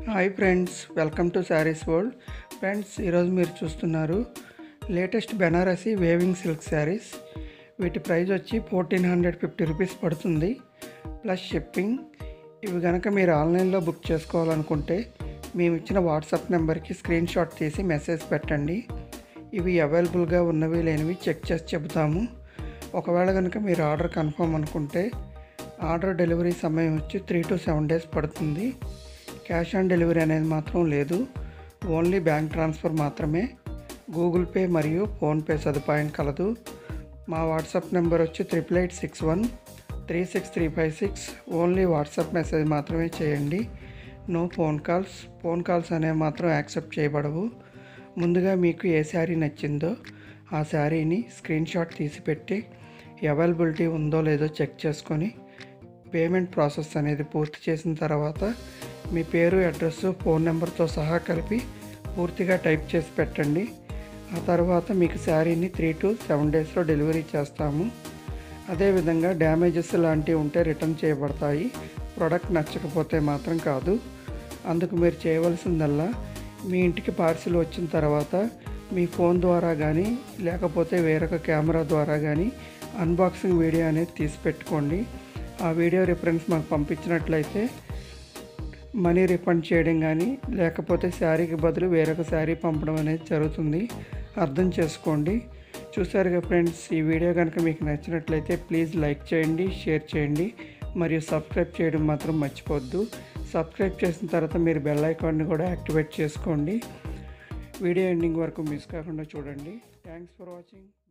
hi friends welcome to saris world friends ఈరోజు మీరు చూస్తున్నారు latest Banarasi weaving silk saris వీటి ప్రైస్ వచ్చి ఫోర్టీన్ హండ్రెడ్ ఫిఫ్టీ రూపీస్ పడుతుంది ప్లస్ షిప్పింగ్ ఇవి కనుక మీరు ఆన్లైన్లో బుక్ చేసుకోవాలనుకుంటే మేము ఇచ్చిన వాట్సాప్ నెంబర్కి స్క్రీన్ షాట్ తీసి మెసేజ్ పెట్టండి ఇవి అవైలబుల్గా ఉన్నవి లేనివి చెక్ చేసి చెబుతాము ఒకవేళ కనుక మీరు ఆర్డర్ కన్ఫర్మ్ అనుకుంటే ఆర్డర్ డెలివరీ సమయం వచ్చి త్రీ టు సెవెన్ డేస్ పడుతుంది క్యాష్ ఆన్ డెలివరీ అనేది మాత్రం లేదు ఓన్లీ బ్యాంక్ ట్రాన్స్ఫర్ మాత్రమే గూగుల్ పే మరియు ఫోన్పే సదుపాయం కలదు మా వాట్సాప్ నెంబర్ వచ్చి triple eight six one three six three five six only WhatsApp message మాత్రమే చేయండి no phone calls phone calls అనేవి మాత్రం యాక్సెప్ట్ చేయబడవు ముందుగా మీకు ఏ శారీ నచ్చిందో ఆ శారీని స్క్రీన్ షాట్ తీసి పెట్టి అవైలబిలిటీ ఉందో లేదో చెక్ చేసుకొని పేమెంట్ ప్రాసెస్ అనేది పూర్తి చేసిన తర్వాత మీ పేరు అడ్రస్ ఫోన్ నెంబర్తో సహా కలిపి పూర్తిగా టైప్ చేసి పెట్టండి ఆ తర్వాత మీకు శారీని త్రీ టు సెవెన్ డేస్లో డెలివరీ చేస్తాము అదేవిధంగా డ్యామేజెస్ లాంటివి ఉంటే రిటర్న్ చేయబడతాయి ప్రోడక్ట్ నచ్చకపోతే మాత్రం కాదు అందుకు మీరు చేయవలసిందల్లా మీ ఇంటికి పార్సిల్ వచ్చిన తర్వాత మీ ఫోన్ ద్వారా కానీ లేకపోతే వేరొక కెమెరా ద్వారా కానీ అన్బాక్సింగ్ వీడియో అనేది తీసి పెట్టుకోండి ఆ వీడియో రిఫరెన్స్ మాకు పంపించినట్లయితే మనీ రిఫండ్ చేయడం కానీ లేకపోతే శారీకి బదులు వేరొక శారీ పంపడం అనేది జరుగుతుంది అర్థం చేసుకోండి చూసారుగా ఫ్రెండ్స్ ఈ వీడియో కనుక మీకు నచ్చినట్లయితే ప్లీజ్ లైక్ చేయండి షేర్ చేయండి మరియు సబ్స్క్రైబ్ చేయడం మాత్రం మర్చిపోవద్దు సబ్స్క్రైబ్ చేసిన తర్వాత మీరు బెల్ ఐకాన్ని కూడా యాక్టివేట్ చేసుకోండి వీడియో ఎండింగ్ వరకు మిస్ కాకుండా చూడండి థ్యాంక్స్ ఫర్ వాచింగ్